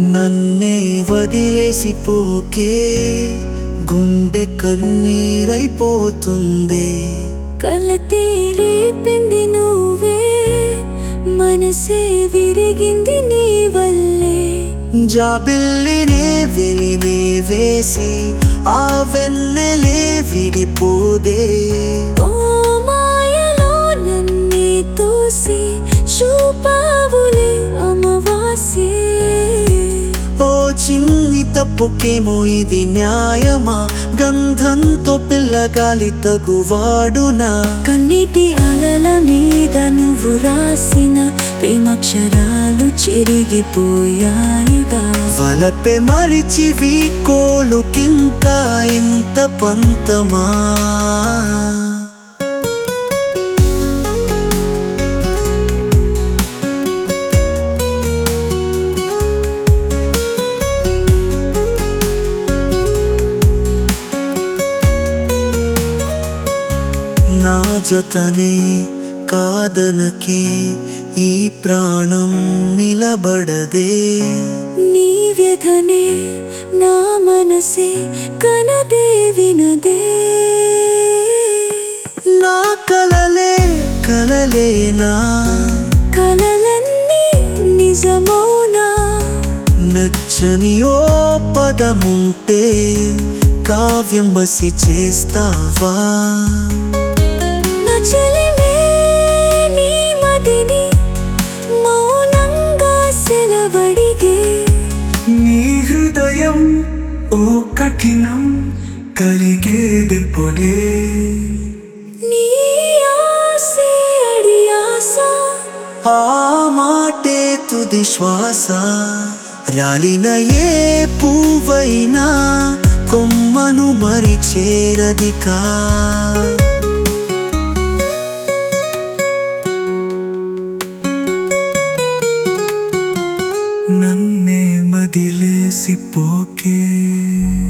నన్నే వదిలేసిపోకే గుండె కన్నీరైపోతుంది కలతే రేపింది నువ్వే మనసే విరిగింది నీ వల్లే జాబిల్లినే వెలినే వేసి ఆ వెన్నెలే విడిపోదే ఓ మాయలో నన్నే తోసి చూపావులే అమవాసే ఓ చిన్ని తప్పుకేమో ఇది న్యాయమా గంధంతో పిల్లగాలి తగువాడునా కన్నీటి అలల మీద నువ్వు రాసిన ప్రేమక్షరాలు చెరిగిపోయాయిగా వలపె మరిచి వీకోలుకింకా ఇంత పంతమా నా జతనే కాదనకే ఈ ప్రాణం నిలబడదే నీ వ్యధనే నా మనసే కనదే వినదే నా కలలే కలలేనా కలలన్నీ నిజమౌనా నచ్చని ఓ పదముంటే కావ్యం బసి చేస్తావా నా చెలిమే నీ మదిని మౌనంగా సెలవడిగే నీ హృదయం ఓ కఠినం కలిగేది పొడే నీ ఆసే అడి ఆశ ఆ మాటే తుది శ్వాస రాలిన ఏ పువ్వైనా కొమ్మను మరి చేరదికా నన్నే మదిలేసి పోకే